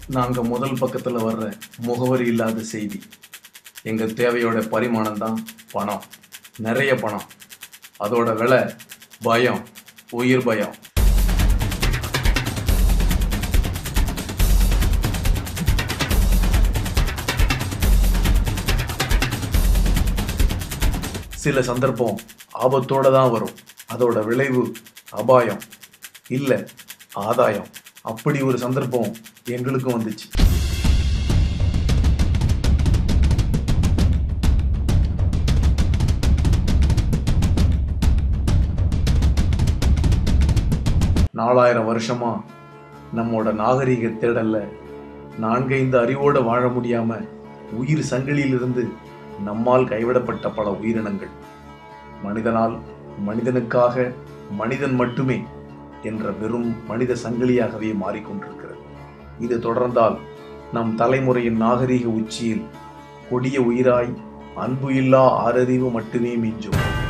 நாங்க முதல் பக்கத்துல வர்ற முகவரி இல்லாத செய்தி எங்க தேவையோட பரிமாணம் தான் பணம் நிறைய பணம் அதோட விலை பயம் உயிர் பயம் சில சந்தர்ப்பம் ஆபத்தோட தான் வரும் அதோட விளைவு அபாயம் இல்ல ஆதாயம் அப்படி ஒரு சந்தர்ப்பம் எங்களுக்கும் வந்துச்சு நாலாயிரம் வருஷமா நம்மோட நாகரீக தேடல்ல நான்கைந்து அறிவோட வாழ முடியாம உயிர் சங்கிலியிலிருந்து நம்மால் கைவிடப்பட்ட பல உயிரினங்கள் மனிதனால் மனிதனுக்காக மனிதன் மட்டுமே என்ற வெறும் மனித சங்கிலியாகவே மாறிக்கொண்டிருக்கிறது இது தொடர்ந்தால் நம் தலைமுறையின் நாகரீக உச்சியில் கொடிய உயிராய் அன்பு இல்லா ஆறறிவு மட்டுமே மிஞ்சும்